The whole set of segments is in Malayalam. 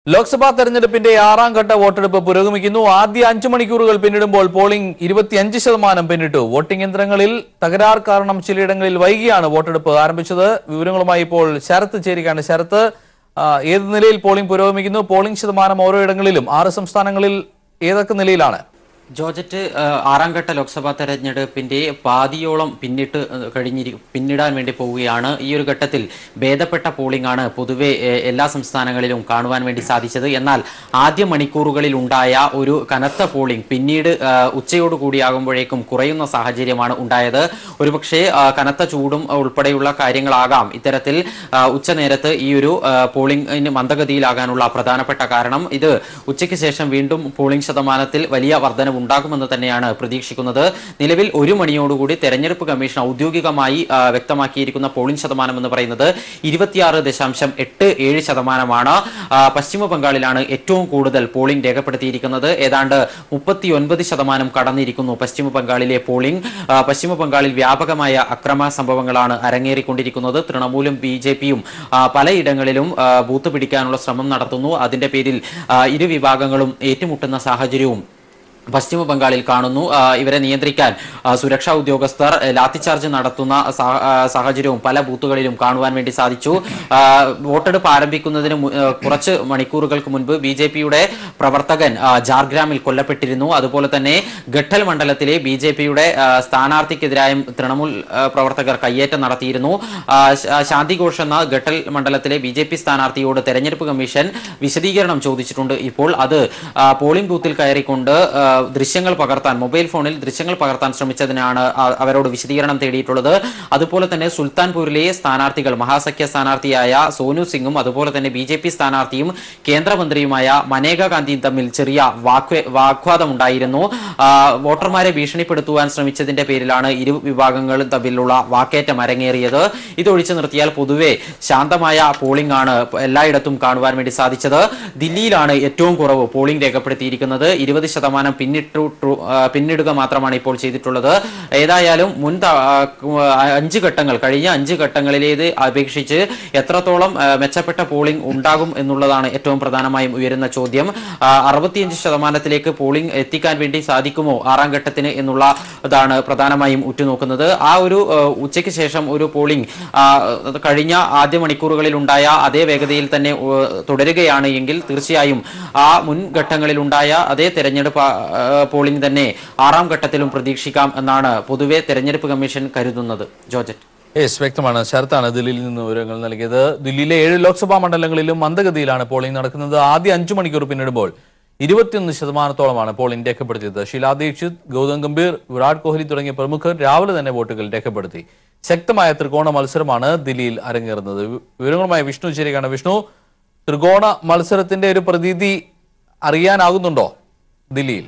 ലോക്സഭാ തെരഞ്ഞെടുപ്പിന്റെ ആറാം ഘട്ട വോട്ടെടുപ്പ് പുരോഗമിക്കുന്നു ആദ്യ അഞ്ചു മണിക്കൂറുകൾ പിന്നിടുമ്പോൾ പോളിംഗ് ഇരുപത്തിയഞ്ച് ശതമാനം പിന്നിട്ടു വോട്ടിംഗ് യന്ത്രങ്ങളിൽ തകരാർ കാരണം ചിലയിടങ്ങളിൽ വൈകിയാണ് വോട്ടെടുപ്പ് ആരംഭിച്ചത് വിവരങ്ങളുമായി ഇപ്പോൾ ശരത്ത് ചേരുകയാണ് ശരത്ത് ആ, ഏത് നിലയിൽ പോളിംഗ് പുരോഗമിക്കുന്നു പോളിംഗ് ശതമാനം ഓരോ ഇടങ്ങളിലും ആറ് സംസ്ഥാനങ്ങളിൽ ഏതൊക്കെ നിലയിലാണ് ജോർജറ്റ് ആ, ആറാം ഘട്ട ലോക്സഭാ തെരഞ്ഞെടുപ്പിന്റെ പാതിയോളം പിന്നിട്ട് ആ, കഴിഞ്ഞിരി പിന്നിടാൻ വേണ്ടി പോവുകയാണ് ഈ ഒരു ഘട്ടത്തിൽ ഭേദപ്പെട്ട പോളിംഗ് ആണ് പൊതുവെ ഏ, എല്ലാ സംസ്ഥാനങ്ങളിലും കാണുവാൻ വേണ്ടി സാധിച്ചത് എന്നാൽ ആദ്യ മണിക്കൂറുകളിൽ ഉണ്ടായ ഒരു കനത്ത പോളിംഗ് പിന്നീട് ആ, ഉച്ചയോടുകൂടിയാകുമ്പോഴേക്കും കുറയുന്ന സാഹചര്യമാണ് ഉണ്ടായത് ഒരുപക്ഷെ ആ, കനത്ത ചൂടും ഉൾപ്പെടെയുള്ള കാര്യങ്ങളാകാം ഇത്തരത്തിൽ ആ, ഉച്ചനേരത്ത് ഈ ഒരു ആ, പോളിംഗിന് മന്ദഗതിയിലാകാനുള്ള പ്രധാനപ്പെട്ട കാരണം ഇത് ഉച്ചയ്ക്ക് ശേഷം വീണ്ടും പോളിംഗ് ശതമാനത്തിൽ വലിയ വർധനവ് ഉണ്ടാകുമെന്ന് തന്നെയാണ് പ്രതീക്ഷിക്കുന്നത് നിലവിൽ ഒരു മണിയോടുകൂടി തെരഞ്ഞെടുപ്പ് കമ്മീഷൻ ഔദ്യോഗികമായി ആ, വ്യക്തമാക്കിയിരിക്കുന്ന പോളിംഗ് ശതമാനം എന്ന് പറയുന്നത് ഇരുപത്തിയാറ് ദശാംശം എട്ട് ഏഴ് ശതമാനമാണ് ആ, പശ്ചിമ ബംഗാളിലാണ് ഏറ്റവും കൂടുതൽ പോളിംഗ് രേഖപ്പെടുത്തിയിരിക്കുന്നത് ഏതാണ്ട് മുപ്പത്തി ഒൻപത് ശതമാനം കടന്നിരിക്കുന്നു പശ്ചിമ ബംഗാളിലെ പോളിംഗ് ആ, പശ്ചിമ ബംഗാളിൽ വ്യാപകമായ അക്രമ സംഭവങ്ങളാണ് അരങ്ങേറിക്കൊണ്ടിരിക്കുന്നത് തൃണമൂലും ബി ജെ പിയും പലയിടങ്ങളിലും ആ, ബൂത്ത് പിടിക്കാനുള്ള ശ്രമം നടത്തുന്നു അതിന്റെ പേരിൽ ആ, ഇരു വിഭാഗങ്ങളും ഏറ്റുമുട്ടുന്ന സാഹചര്യവും പശ്ചിമ ബംഗാളിൽ കാണുന്നു ആ, ഇവരെ നിയന്ത്രിക്കാൻ ആ, സുരക്ഷാ ഉദ്യോഗസ്ഥർ ആ, ലാത്തിചാർജ് നടത്തുന്ന സാ- ആ, സാഹചര്യവും പല ബൂത്തുകളിലും കാണുവാൻ വേണ്ടി സാധിച്ചു ആ, വോട്ടെടുപ്പ് ആരംഭിക്കുന്നതിന് മു- ആ, കുറച്ച് മണിക്കൂറുകൾക്ക് മുൻപ് ബി ജെ പിയുടെ പ്രവർത്തകൻ ആ, ജാർഗ്രാമിൽ കൊല്ലപ്പെട്ടിരുന്നു അതുപോലെ തന്നെ ഗട്ടൽ മണ്ഡലത്തിലെ ബി ജെ പിയുടെ സ്ഥാനാർത്ഥിക്കെതിരായും തൃണമൂൽ ആ, പ്രവർത്തകർ കയ്യേറ്റം നടത്തിയിരുന്നു ആ, ശ- ആ, ശാന്തി ഘോഷ് എന്ന ഗട്ടൽ മണ്ഡലത്തിലെ ബി ജെ പി സ്ഥാനാർത്ഥിയോട് തെരഞ്ഞെടുപ്പ് കമ്മീഷൻ വിശദീകരണം ചോദിച്ചിട്ടുണ്ട് ഇപ്പോൾ അത് ആ, പോളിംഗ് ബൂത്തിൽ കയറിക്കൊണ്ട് ആ, ദൃശ്യങ്ങൾ പകർത്താൻ മൊബൈൽ ഫോണിൽ ദൃശ്യങ്ങൾ പകർത്താൻ ശ്രമിച്ചതിനാണ് ആ- അവരോട് വിശദീകരണം തേടിയിട്ടുള്ളത് അതുപോലെ തന്നെ സുൽത്താൻപൂരിലെ സ്ഥാനാർത്ഥികൾ മഹാസഖ്യ സ്ഥാനാർത്ഥിയായ സോനു സിംഗും അതുപോലെ തന്നെ ബി ജെ പി സ്ഥാനാർത്ഥിയും കേന്ദ്രമന്ത്രിയുമായ മനേക ഗാന്ധിയും തമ്മിൽ ചെറിയ വാക്വ വാഗ്വാദമുണ്ടായിരുന്നു ആ, വോട്ടർമാരെ ഭീഷണിപ്പെടുത്തുവാൻ ശ്രമിച്ചതിന്റെ പേരിലാണ് ഇരു വിഭാഗങ്ങളും തമ്മിലുള്ള വാക്കേറ്റം അരങ്ങേറിയത് ഇതൊഴിച്ചു നിർത്തിയാൽ പൊതുവെ ശാന്തമായ പോളിംഗ് ആണ് എല്ലായിടത്തും കാണുവാൻ വേണ്ടി സാധിച്ചത് ദില്ലിയിലാണ് ഏറ്റവും കുറവ് പോളിംഗ് രേഖപ്പെടുത്തിയിരിക്കുന്നത് ഇരുപത് ശതമാനം പിന്നിട്ടു ടു- ആ, പിന്നിടുക മാത്രമാണ് ഇപ്പോൾ ചെയ്തിട്ടുള്ളത് ഏതായാലും മുൻ ത- ആ, കു- ആ, അഞ്ച് ഘട്ടങ്ങൾ കഴിഞ്ഞ അഞ്ച് ഘട്ടങ്ങളിലേത് അപേക്ഷിച്ച് എത്രത്തോളം ആ, മെച്ചപ്പെട്ട പോളിംഗ് ഉണ്ടാകും എന്നുള്ളതാണ് ഏറ്റവും പ്രധാനമായും ഉയരുന്ന ചോദ്യം ആ, അറുപത്തിയഞ്ച് ശതമാനത്തിലേക്ക് പോളിംഗ് എത്തിക്കാൻ വേണ്ടി സാധിക്കുമോ ആറാം ഘട്ടത്തിന് എന്നുള്ള ഇതാണ് പ്രധാനമായും ഉറ്റുനോക്കുന്നത് ആ ഒരു ആ, ഉച്ചയ്ക്ക് ശേഷം ഒരു പോളിംഗ് ആ, കഴിഞ്ഞ ആദ്യ മണിക്കൂറുകളിൽ ഉണ്ടായ അതേ വേഗതയിൽ തന്നെ ഉ, തുടരുകയാണ് എങ്കിൽ തീർച്ചയായും ആ മുൻ ഘട്ടങ്ങളിൽ ഉണ്ടായ അതേ തെരഞ്ഞെടുപ്പ് ആ, പോളിംഗ് തന്നെ ആറാം ഘട്ടത്തിലും പ്രതീക്ഷിക്കാം എന്നാണ് പൊതുവെ തെരഞ്ഞെടുപ്പ് കമ്മീഷൻ കരുതുന്നത് ജോർജറ്റ് യെസ് വ്യക്തമാണ് ശരത്താണ് ദില്ലിയിൽ നിന്ന് വിവരങ്ങൾ നൽകിയത് ദില്ലിയിലെ ഏഴ് ലോക്സഭാ മണ്ഡലങ്ങളിലും മന്ദഗതിയിലാണ് പോളിംഗ് നടക്കുന്നത് ആദ്യ അഞ്ചു മണിക്കൂർ പിന്നിടുമ്പോൾ ഇരുപത്തിയൊന്ന് ശതമാനത്തോളമാണ് പോളിംഗ് രേഖപ്പെടുത്തിയത് ഷീലാ ദീക്ഷിത് ഗൗതം ഗംഭീർ വിരാട് കോഹ്ലി തുടങ്ങിയ പ്രമുഖർ രാവിലെ തന്നെ വോട്ടുകൾ രേഖപ്പെടുത്തി ശക്തമായ ത്രികോണ മത്സരമാണ് ദില്ലിയിൽ അരങ്ങേറുന്നത് വി- വിവരങ്ങളുമായി വിഷ്ണു ചേരുകയാണ് വിഷ്ണു ത്രികോണ മത്സരത്തിന്റെ ഒരു പ്രതീതി അറിയാനാകുന്നുണ്ടോ ദില്ലിയിൽ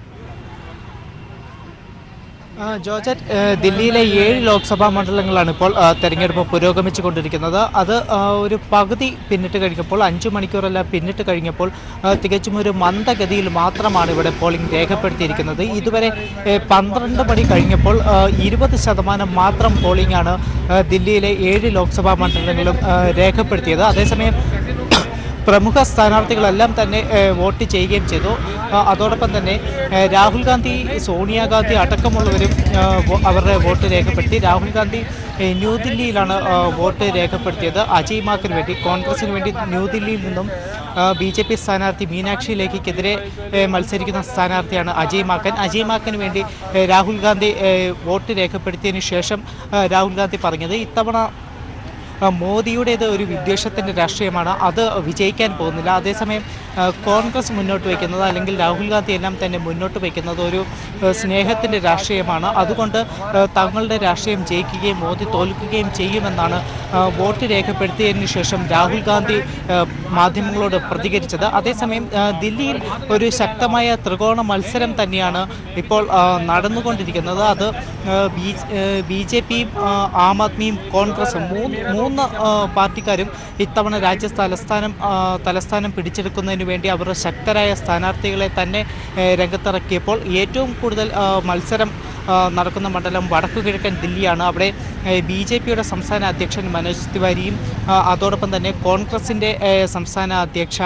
ആ, ജോർജറ്റ് ഏ, ദില്ലിയിലെ ഏഴ് ലോക്സഭാ മണ്ഡലങ്ങളാണ് ഇപ്പോൾ ആ, തെരഞ്ഞെടുപ്പ് പുരോഗമിച്ചു കൊണ്ടിരിക്കുന്നത് അത് ആ, ഒരു പകുതി പിന്നിട്ട് കഴിഞ്ഞപ്പോൾ അഞ്ചു മണിക്കൂറല്ല പിന്നിട്ട് കഴിഞ്ഞപ്പോൾ ആ, തികച്ചും ഒരു മന്ദഗതിയിൽ മാത്രമാണ് ഇവിടെ പോളിംഗ് രേഖപ്പെടുത്തിയിരിക്കുന്നത് ഇതുവരെ ഏ, പന്ത്രണ്ട് മണി കഴിഞ്ഞപ്പോൾ ഇരുപത് ശതമാനം മാത്രം പോളിംഗ് ആണ് ആ, ദില്ലിയിലെ ഏഴ് ലോക്സഭാ മണ്ഡലങ്ങളിലും ആ, രേഖപ്പെടുത്തിയത് അതേസമയം പ്രമുഖ സ്ഥാനാർത്ഥികളെല്ലാം തന്നെ ഏഹ്, വോട്ട് ചെയ്യുകയും ചെയ്തു ആ, അതോടൊപ്പം തന്നെ ഏഹ്, രാഹുൽ ഗാന്ധി സോണിയാഗാന്ധി അടക്കമുള്ളവരും ഏഹ്, വോ- അവരുടെ വോട്ട് രേഖപ്പെടുത്തി രാഹുൽ ഗാന്ധി ഏഹ്, ന്യൂദില്ലിയിലാണ് ആ, വോട്ട് രേഖപ്പെടുത്തിയത് അജയ് മാക്കിന് വേണ്ടി കോൺഗ്രസിന് വേണ്ടി ന്യൂദില്ലിയിൽ നിന്നും ബി ജെ പി സ്ഥാനാർത്ഥി മീനാക്ഷി ലേഖിക്കെതിരെ ഏഹ്, മത്സരിക്കുന്ന സ്ഥാനാർത്ഥിയാണ് അജയ് മാക്കൻ അജയ് മാക്കന് വേണ്ടി ഏഹ്, രാഹുൽ ഗാന്ധി ഏഹ്, വോട്ട് രേഖപ്പെടുത്തിയതിനു ശേഷം ഏഹ്, രാഹുൽ ഗാന്ധി പറഞ്ഞത് ഇത്തവണ ആ, മോദിയുടേത് ഒരു വിദ്വേഷത്തിൻ്റെ രാഷ്ട്രീയമാണ് അത് വിജയിക്കാൻ പോകുന്നില്ല അതേസമയം ആ, കോൺഗ്രസ് മുന്നോട്ട് വയ്ക്കുന്നത് അല്ലെങ്കിൽ രാഹുൽ ഗാന്ധി എല്ലാം തന്നെ മുന്നോട്ട് വയ്ക്കുന്നത് ഒരു സ്നേഹത്തിൻ്റെ രാഷ്ട്രീയമാണ് അതുകൊണ്ട് ആ, തങ്ങളുടെ രാഷ്ട്രീയം ജയിക്കുകയും മോദി തോൽക്കുകയും ചെയ്യുമെന്നാണ് ആ, വോട്ട് രേഖപ്പെടുത്തിയതിനു ശേഷം രാഹുൽ ഗാന്ധി ആ, മാധ്യമങ്ങളോട് പ്രതികരിച്ചത് അതേസമയം ആ, ദില്ലിയിൽ ഒരു ശക്തമായ ത്രികോണ മത്സരം തന്നെയാണ് ഇപ്പോൾ ആ, നടന്നുകൊണ്ടിരിക്കുന്നത് അത് ബി ജെ പിയും ആം ആദ്മിയും കോൺഗ്രസും മൂന്ന് മൂന്ന് ആ, പാർട്ടിക്കാരും ഇത്തവണ രാജ്യ തലസ്ഥാനം ആ, തലസ്ഥാനം പിടിച്ചെടുക്കുന്നതിന് വേണ്ടി അവരുടെ ശക്തരായ സ്ഥാനാർത്ഥികളെ തന്നെ ഏ, രംഗത്തിറക്കിയപ്പോൾ ഏറ്റവും കൂടുതൽ ആ, മത്സരം ആ, നടക്കുന്ന മണ്ഡലം വടക്കു കിഴക്കൻ ദില്ലിയാണ് അവിടെ ബി ജെ പിയുടെ സംസ്ഥാന അധ്യക്ഷൻ മനോജ് തിവാരിയും ആ, അതോടൊപ്പം തന്നെ കോൺഗ്രസിൻ്റെ ഏ, സംസ്ഥാന അധ്യക്ഷ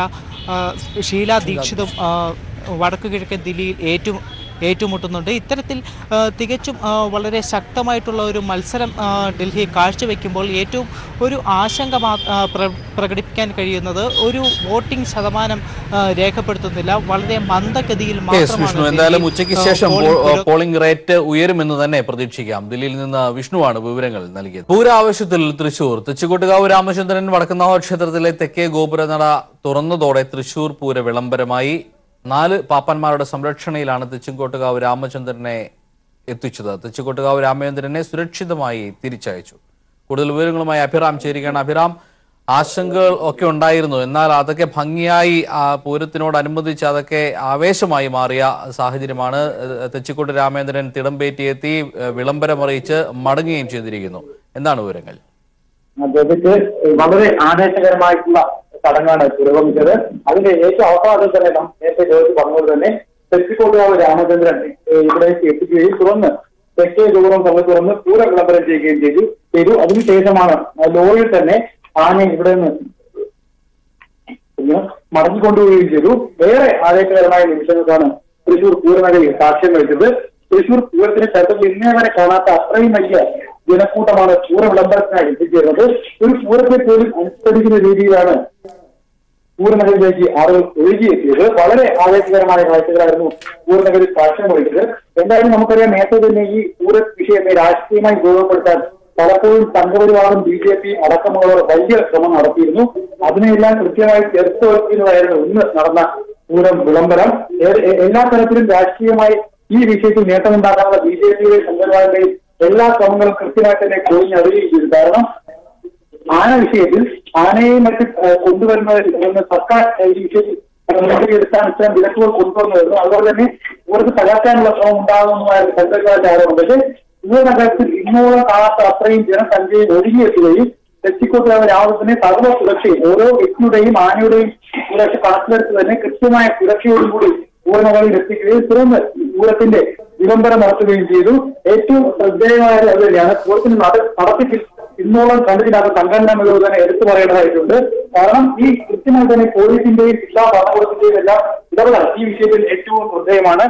ആ, ഷീല ദീക്ഷിതും ആ, വടക്കു കിഴക്കൻ ദില്ലിയിൽ ഏറ്റു ഏറ്റുമുട്ടുന്നുണ്ട് ഇത്തരത്തിൽ ആ, തികച്ചും ആ, വളരെ ശക്തമായിട്ടുള്ള ഒരു മത്സരം ആ, ഡൽഹി കാഴ്ചവെക്കുമ്പോൾ ഏറ്റവും ഒരു ആശങ്ക മാ- ആ, പ്ര- പ്രകടിപ്പിക്കാൻ കഴിയുന്നത് ഒരു വോട്ടിംഗ് ശതമാനം ആ, രേഖപ്പെടുത്തുന്നില്ല വളരെ മന്ദഗതിയിൽ എസ് മാത്രമാണ് വിഷ്ണു എന്തായാലും ഡൽഹി, ഉച്ചയ്ക്ക് ആ, ശേഷം പോളിംഗ് പോ- പുരോ- പോളിംഗ് റേറ്റ് ഉയരുമെന്ന് തന്നെ പ്രതീക്ഷിക്കാം ദില്ലിയിൽ നിന്ന് വിഷ്ണുവാണ് വിവരങ്ങൾ നൽകിയത് പൂരാവശ്യത്തിൽ തൃശൂർ തെച്ചുകൊട്ടുകാവ് രാമചന്ദ്രൻ വടക്കുന്നാവ് ക്ഷേത്രത്തിലെ തെക്കേ ഗോപുരനട തുറന്നതോടെ തൃശൂർ പൂര വിളംബരമായി നാല് പാപ്പന്മാരുടെ സംരക്ഷണയിലാണ് തെച്ചുകോട്ടുകാവ് രാമചന്ദ്രനെ എത്തിച്ചത് തെച്ചുകോട്ടുകാവ് രാമചന്ദ്രനെ സുരക്ഷിതമായി തിരിച്ചയച്ചു കൂടുതൽ വിവരങ്ങളുമായി അഭിറാം ചേരുകയാണ് അഭിറാം ആശങ്കകൾ ഒക്കെ ഉണ്ടായിരുന്നു എന്നാൽ അതൊക്കെ ഭംഗിയായി ആ പൂരത്തിനോടനുബന്ധിച്ച് അതൊക്കെ ആവേശമായി മാറിയ സാഹചര്യമാണ് ഏഹ്, തെച്ചിക്കോട്ട് രാമേന്ദ്രൻ തിടമ്പേറ്റിയെത്തി ഏഹ്, വിളംബരമറിയിച്ച് മടങ്ങുകയും ചെയ്തിരിക്കുന്നു എന്താണ് വിവരങ്ങൾ അദ്ദേഹത്തെ വളരെ ആവേശകരമായിട്ടുള്ള ചടങ്ങാണ് പുരോഗമിച്ചത് അതിന്റെ ഏറ്റവും അവസാനത്തിൽ തന്നെ നാം നേരത്തെ ജോലി പറഞ്ഞത് തന്നെ തെക്കിക്കോട്ടുകാവ് രാമചന്ദ്രൻ ഏഹ് ഇവിടേക്ക് എത്തിക്കുകയും തുറന്ന് തെക്കേ ദൂരം തമ്മിൽ തുറന്ന് പൂര വിളംബരം ചെയ്യുകയും ചെയ്തു ചെയ്തു അതിനുശേഷമാണ് ആ ലോറിയിൽ തന്നെ ആന ഇവിടെ നിന്ന് പിന്നെ മടങ്ങിക്കൊണ്ടുപോവുകയും ചെയ്തു വേറെ ആവേശകരമായ നിമിഷങ്ങൾക്കാണ് തൃശൂർ പൂരനഗരിയിൽ സാക്ഷ്യം വഹിച്ചത് തൃശൂർ പൂരത്തിന് ചരിത്രത്തിൽ ഇന്നേ വരെ കാണാത്ത അത്രയും വലിയ ജനക്കൂട്ടമാണ് പൂര വിളംബരത്തിനായി എത്തിച്ചേരുന്നത് ഒരു പൂരത്തെ പോലും അനുസ്മരിക്കുന്ന രീതിയിലാണ് പൂർണ്ണനഗരിലേക്ക് ആളുകൾ ഒഴുകിയെത്തിയത് വളരെ ആവേശകരമായ കാഴ്ചകളായിരുന്നു പൂർണ്ണനഗരിൽ സാക്ഷ്യം വഹിച്ചത് എന്തായാലും നമുക്കറിയാം നേരത്തെ തന്നെ ഈ പൂര വിഷയത്തെ രാഷ്ട്രീയമായി ഉപയോഗപ്പെടുത്താൻ പലപ്പോഴും സംഘപരിവാറും ബി ജെ പി അടക്കമുള്ളവർ വലിയ ശ്രമം നടത്തിയിരുന്നു അതിനെല്ലാം കൃത്യമായി ചേർത്ത് വെക്കുന്നതായിരുന്നു ഇന്ന് നടന്ന പൂരം വിളംബരം ഏ- എ- എല്ലാ തരത്തിലും രാഷ്ട്രീയമായി ഈ വിഷയത്തിൽ നേട്ടമുണ്ടാക്കാനുള്ള ബി ജെ പിയുടെയും സംഘപരിവാറിന്റെയും എല്ലാ ശ്രമങ്ങളും കൃത്യമായി തന്നെ കൊഴിഞ്ഞറിയുകയും ചെയ്തു കാരണം ആന വിഷയത്തിൽ ആനയെ മറ്റ് ഏഹ്, കൊണ്ടുവരുന്നതിൽ നിന്ന് സർക്കാർ ഏഹ്, ഈ വിഷയത്തിൽ നടപടിയെടുക്കാൻ ഇത്തരം വിലക്കുകൾ കൊണ്ടുവന്നതായിരുന്നു അതുപോലെ തന്നെ ഇവർക്ക് തകർക്കാനുള്ള ശ്രമം ഉണ്ടാകുന്നതായിരുന്നു സംഘർഷത്തിന്റെ ആരോപണം പക്ഷേ ഈ നഗരത്തിൽ ഇന്നോളം കാണാത്ത അത്രയും ജനസംഖ്യയിൽ ഒഴുകിയെത്തുകയും തെച്ചിക്കോട്ടുകാവ് രാമത്തിന് സർവ്വ സുരക്ഷയും ഓരോ വ്യക്തിയുടെയും ആനയുടെയും സുരക്ഷ കണക്കിലെടുത്ത് തന്നെ കൃത്യമായ സുരക്ഷയോടുകൂടി പൂർണ്ണകളിൽ എത്തിക്കുകയും തുടർന്ന് പൂരത്തിന്റെ വിളംബരം നടത്തുകയും ചെയ്തു ഏറ്റവും ശ്രദ്ധേയമായത് അത് തന്നെയാണ് പൂരത്തിന് നട നടത്തിപ്പിൽ ഇന്നോളം കണ്ടതിനകത്ത് സംഘടനാ മികവ് തന്നെ എടുത്തു പറയേണ്ടതായിട്ടുണ്ട് കാരണം ഈ കൃത്യമായി തന്നെ പോലീസിന്റെയും ജില്ലാ ഭരണകൂടത്തിന്റെയും എല്ലാം ഇടപെടൽ ഈ വിഷയത്തിൽ ഏറ്റവും ശ്രദ്ധേയമാണ്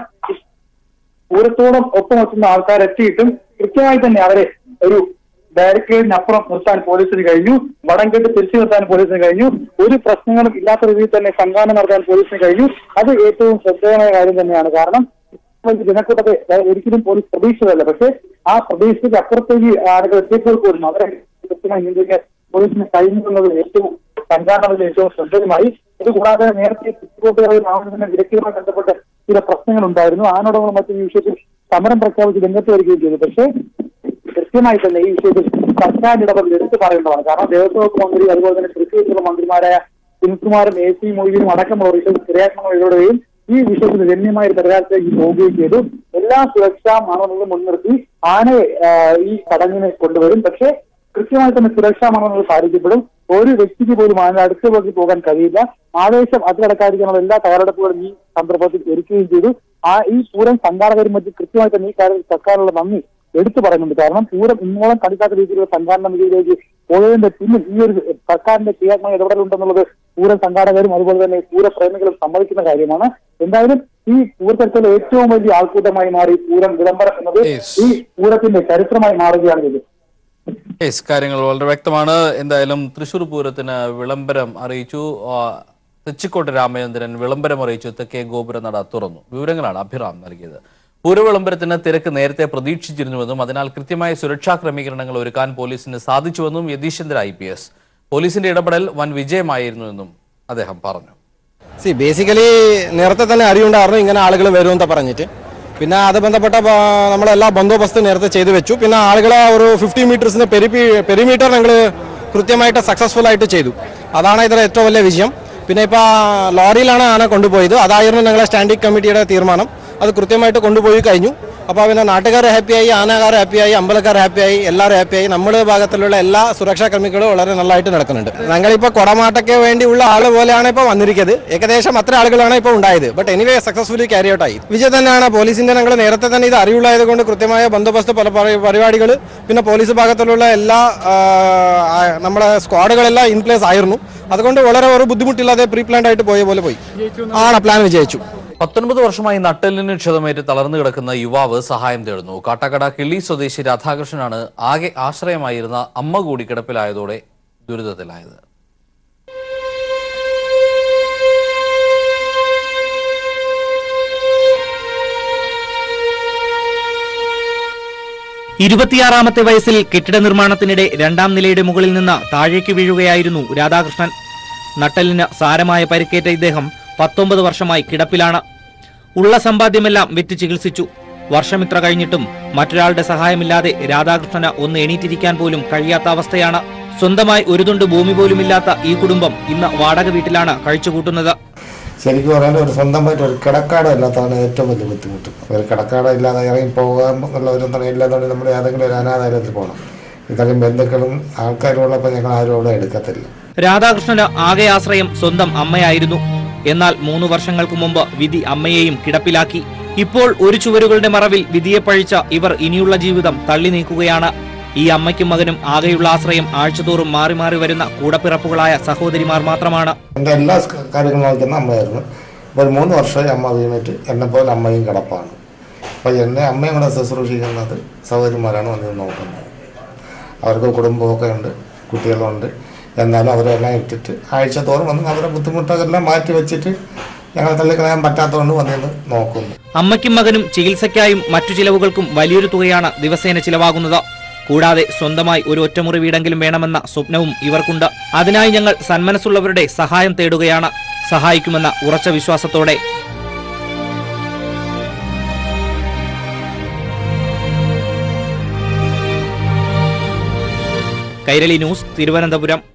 പൂരത്തോളം ഒപ്പമെത്തുന്ന ആൾക്കാർ എത്തിയിട്ടും കൃത്യമായി തന്നെ അവരെ ഒരു ബാരിക്കേഡിനപ്പുറം നിർത്താൻ പോലീസിന് കഴിഞ്ഞു വടംകെട്ട് തിരിച്ചു നിർത്താൻ പോലീസിന് കഴിഞ്ഞു ഒരു പ്രശ്നങ്ങളും ഇല്ലാത്ത രീതിയിൽ തന്നെ സംഘാടനം നടത്താൻ പോലീസിന് കഴിഞ്ഞു അത് ഏറ്റവും ശ്രദ്ധേയമായ കാര്യം തന്നെയാണ് കാരണം വലിയ ജനക്കൂട്ടത്തെ അതായത് ഒരിക്കലും പോലീസ് പ്രതീക്ഷിച്ചതല്ല പക്ഷേ ആ പ്രതീക്ഷയ്ക്ക് അപ്പുറത്തേക്ക് ആളുകൾ എത്തിയപ്പോൾ പോലും അവരെ കൃത്യമായി നിയന്ത്രിക്കാൻ പോലീസിന് കഴിഞ്ഞിട്ടുള്ളത് ഏറ്റവും സംഘാടനത്തിൽ ഏറ്റവും ശ്രദ്ധേയമായി ഇതുകൂടാതെ നേരത്തെ കുട്ടികോട്ടുകാരിൽ രാമചന്ദ്രനെ വിലക്കുമായി ബന്ധപ്പെട്ട് ചില പ്രശ്നങ്ങൾ ഉണ്ടായിരുന്നു ആനോടങ്ങളും മറ്റും ഈ വിഷയത്തിൽ സമരം പ്രഖ്യാപിച്ച് രംഗത്ത് വരികയും ചെയ്തു പക്ഷേ കൃത്യമായി തന്നെ ഈ വിഷയത്തിൽ സർക്കാരിന്റെ ഇടപെടൽ എടുത്തു പറയേണ്ടതാണ് കാരണം ദേവസ്വം വകുപ്പ് മന്ത്രി അതുപോലെ തന്നെ തൃശ്ശൂരിലുള്ള മന്ത്രിമാരായ സുനിൽകുമാറും എ സി മൊയ്തീനും അടക്കമുള്ള വിഷയത്തിൽ ക്രിയാത്മകം ഇടപെടുകയും ഈ വിഷയത്തിൽ ഗണ്യമായ ഒരു പരിഹാരത്തിലേക്ക് പോവുകയും ചെയ്തു എല്ലാ സുരക്ഷാ മാനദണ്ഡങ്ങളും മുൻനിർത്തി ആനയെ ആ, ഈ ചടങ്ങിന് കൊണ്ടുവരും പക്ഷേ കൃത്യമായി തന്നെ സുരക്ഷാ മാനദണ്ഡങ്ങൾ പാലിക്കപ്പെടും ഒരു വ്യക്തിക്ക് പോലും ആന അടുത്തേക്ക് പോകാൻ കഴിയില്ല ആവേശം അതിലടക്കാതിരിക്കാനുള്ള എല്ലാ തയ്യാറെടുപ്പുകളും ഈ സന്ദർഭത്തിൽ ഒരുക്കുകയും ചെയ്തു ആ ഈ പൂരം സംഘാടകരും മറ്റും കൃത്യമായി തന്നെ ഈ കാര്യത്തിൽ സർക്കാരിനുള്ള നന്ദി എടുത്തു പറയുന്നുണ്ട് കാരണം പൂരം ഇന്നോളം കണ്ടിക്കാത്ത രീതിയിലുള്ള സംഘാടന മികവിലേക്ക് പോയതിന്റെ പിന്നിൽ ഈ ഒരു സർക്കാരിന്റെ ക്രിയാത്മക ഇടപെടലുണ്ടെന്നുള്ളത് പൂരം സംഘാടകരും അതുപോലെ തന്നെ പൂരപ്രേമികളും സമ്മതിക്കുന്ന കാര്യമാണ് എന്തായാലും ഈ പൂരത്തരത്തിലെ ഏറ്റവും വലിയ ആൾക്കൂട്ടമായി മാറി പൂരം വിളംബരം എന്നത് Yes. ഈ പൂരത്തിന്റെ ചരിത്രമായി മാറുകയാണ് ഇത് യെസ് കാര്യങ്ങൾ വളരെ വ്യക്തമാണ് എന്തായാലും തൃശൂർ പൂരത്തിന് വിളംബരം അറിയിച്ചു ആ, തെച്ചിക്കോട്ട് രാമചന്ദ്രൻ വിളംബരം അറിയിച്ചു തെക്കേ ഗോപുര നട തുറന്നു വിവരങ്ങളാണ് അഭിറാം നൽകിയത് പൂരവിളംബരത്തിന് തിരക്ക് നേരത്തെ പ്രതീക്ഷിച്ചിരുന്നുവെന്നും അതിനാൽ കൃത്യമായ സുരക്ഷാ ക്രമീകരണങ്ങൾ ഒരുക്കാൻ പോലീസിന് സാധിച്ചുവെന്നും യതീശന്ദ്ര ഐ പി എസ് പോലീസിന്റെ ഇടപെടൽ വൻ വിജയമായിരുന്നുവെന്നും അദ്ദേഹം പറഞ്ഞു സി ബേസിക്കലി നേരത്തെ തന്നെ അറിവുണ്ടായിരുന്നു ഇങ്ങനെ ആളുകൾ വരുമെന്ന് പറഞ്ഞിട്ട് പിന്നെ അത് ബന്ധപ്പെട്ട ബ- നമ്മളെല്ലാ ബന്ദോബസ്ത് നേരത്തെ ചെയ്തു വെച്ചു പിന്നെ ആളുകളെ ഒരു ഫിഫ്റ്റി മീറ്റേഴ്സിന് പെരിപി പെരിമീറ്റർ ഞങ്ങൾ കൃത്യമായിട്ട് സക്സസ്ഫുൾ ആയിട്ട് ചെയ്തു അതാണ് ഇതിലെ ഏറ്റവും വലിയ വിജയം പിന്നെ ഇപ്പോൾ ലോറിയിലാണ് ആന കൊണ്ടുപോയത് അതായിരുന്നു ഞങ്ങളെ സ്റ്റാൻഡിംഗ് കമ്മിറ്റിയുടെ തീരുമാനം അത് കൃത്യമായിട്ട് കൊണ്ടുപോയി കഴിഞ്ഞു അപ്പോൾ പിന്നെ നാട്ടുകാർ ഹാപ്പിയായി ആനക്കാർ ഹാപ്പിയായി അമ്പലക്കാർ ഹാപ്പിയായി എല്ലാവരും ഹാപ്പിയായി നമ്മുടെ ഭാഗത്തിലുള്ള എല്ലാ സുരക്ഷാ കർമ്മികളും വളരെ നല്ലതായിട്ട് നടക്കുന്നുണ്ട് ഞങ്ങളിപ്പോൾ കുടമാട്ടയ്ക്ക് വേണ്ടിയുള്ള ആൾ പോലെയാണ് ഇപ്പോൾ വന്നിരിക്കുന്നത് ഏകദേശം അത്ര ആളുകളാണ് ഇപ്പോൾ ഉണ്ടായത് but anyway successfully carry out ആയി വിജയം തന്നെയാണ് പോലീസിന്റെ ഞങ്ങൾ നേരത്തെ തന്നെ ഇത് അറിവുള്ളായത് കൊണ്ട് കൃത്യമായ ബന്ദോബസ്ത് പല പരിപാടികൾ പിന്നെ പോലീസ് ഭാഗത്തിലുള്ള എല്ലാ ആ, ആ, നമ്മുടെ സ്ക്വാഡുകളെല്ലാം ഇൻ പ്ലേസ് ആയിരുന്നു അതുകൊണ്ട് വളരെ ഒരു ബുദ്ധിമുട്ടില്ലാതെ പ്രീ പ്ലാൻഡ് ആയിട്ട് പോയ പോലെ പോയി ആണ് പ്ലാൻ വിജയിച്ചു പത്തൊൻപത് വർഷമായി നട്ടെല്ലിന് ക്ഷതമേറ്റ് തളർന്നു കിടക്കുന്ന യുവാവ് സഹായം തേടുന്നു കാട്ടാക്കട കിള്ളി സ്വദേശി രാധാകൃഷ്ണനാണ് ആകെ ആശ്രയമായിരുന്ന അമ്മ കൂടി കിടപ്പിലായതോടെ ദുരിതത്തിലായത് ഇരുപത്തിയാറാമത്തെ വയസ്സിൽ കെട്ടിട നിർമ്മാണത്തിനിടെ രണ്ടാം നിലയുടെ മുകളിൽ നിന്ന് താഴേക്ക് വീഴുകയായിരുന്നു രാധാകൃഷ്ണൻ നട്ടലിന് സാരമായ പരിക്കേറ്റ ഇദ്ദേഹം പത്തൊമ്പത് വർഷമായി കിടപ്പിലാണ് ഉള്ള സമ്പാദ്യമെല്ലാം വെറ്റ് ചികിത്സിച്ചു വർഷമിത്ര കഴിഞ്ഞിട്ടും മറ്റൊരാളുടെ സഹായമില്ലാതെ രാധാകൃഷ്ണന് ഒന്ന് എണീറ്റിരിക്കാൻ പോലും കഴിയാത്ത അവസ്ഥയാണ് സ്വന്തമായി ഒരു തുണ്ട് ഭൂമി പോലുമില്ലാത്ത ഈ കുടുംബം ഇന്ന് വാടക വീട്ടിലാണ് കഴിച്ചുകൂട്ടുന്നത് ശരിക്കും പറഞ്ഞാൽ ഒരു സ്വന്തമായിട്ട് ഒരു കിടക്കാടം ഇല്ലാത്തതാണ് ഏറ്റവും വലിയ ബുദ്ധിമുട്ട് ഒരു കിടക്കാടം ഇല്ലാതെ ഇറങ്ങി പോകാൻ ഉള്ള ഒരു എന്താണ് ഇല്ലാത്തതുകൊണ്ട് നമ്മൾ ഏതെങ്കിലും ഒരു അനാഥാലയത്തിൽ പോകണം ഇത്രയും ബന്ധുക്കളും ആൾക്കാരും ഉള്ളപ്പോൾ ഞങ്ങൾ ആരും അവിടെ എടുക്കത്തില്ല രാധാകൃഷ്ണന് ആകെ ആശ്രയം സ്വന്തം അമ്മയായിരുന്നു എന്നാൽ മൂന്ന് വർഷങ്ങൾക്ക് മുമ്പ് വിധി അമ്മയെയും കിടപ്പിലാക്കി ഇപ്പോൾ ഒരു ചുവരുകളുടെ മറവിൽ വിധിയെ പഴിച്ച ഇവർ ഇനിയുള്ള ജീവിതം തള്ളി നീക്കുകയാണ് ഈ അമ്മയ്ക്കും മകനും ആകെയുള്ള ആശ്രയം ആഴ്ചതോറും മാറി മാറി വരുന്ന കൂടപ്പിറപ്പുകളായ സഹോദരിമാർ മാത്രമാണ് എൻ്റെ എല്ലാ സ് കാര്യങ്ങളും നോക്കുന്ന അമ്മയായിരുന്നു ഇപ്പോൾ ഒരു മൂന്ന് വർഷമായി അമ്മ വീണിട്ട് എന്നെ പോലെ അമ്മയും കിടപ്പാണ് അപ്പോൾ എന്നെ അമ്മയും കൂടെ ശുശ്രൂഷിക്കുന്നത് സഹോദരിമാരാണ് വന്ന് നോക്കുന്നത് അവർക്ക് കുടുംബമൊക്കെ ഉണ്ട് കുട്ടികളുണ്ട് എന്നാലും അവരെല്ലാം ഇട്ടിട്ട് ആഴ്ച തോറും വന്ന് അവരുടെ ബുദ്ധിമുട്ടൊക്കെല്ലാം മാറ്റി വെച്ചിട്ട് ഞങ്ങൾ തള്ളിക്കളയാൻ പറ്റാത്തതുകൊണ്ട് വന്നിന്ന് നോക്കുന്നു അമ്മയ്ക്കും മകനും ചികിത്സയ്ക്കായും മറ്റു ചിലവുകൾക്കും വലിയൊരു തുകയാണ് ദിവസേന ചിലവാകുന്നത് കൂടാതെ സ്വന്തമായി ഒരു ഒറ്റമുറി വീടെങ്കിലും വേണമെന്ന സ്വപ്നവും ഇവർക്കുണ്ട് അതിനായി ഞങ്ങൾ സന്മനസ്സുള്ളവരുടെ സഹായം തേടുകയാണ് സഹായിക്കുമെന്ന ഉറച്ച വിശ്വാസത്തോടെ കൈരളി ന്യൂസ് തിരുവനന്തപുരം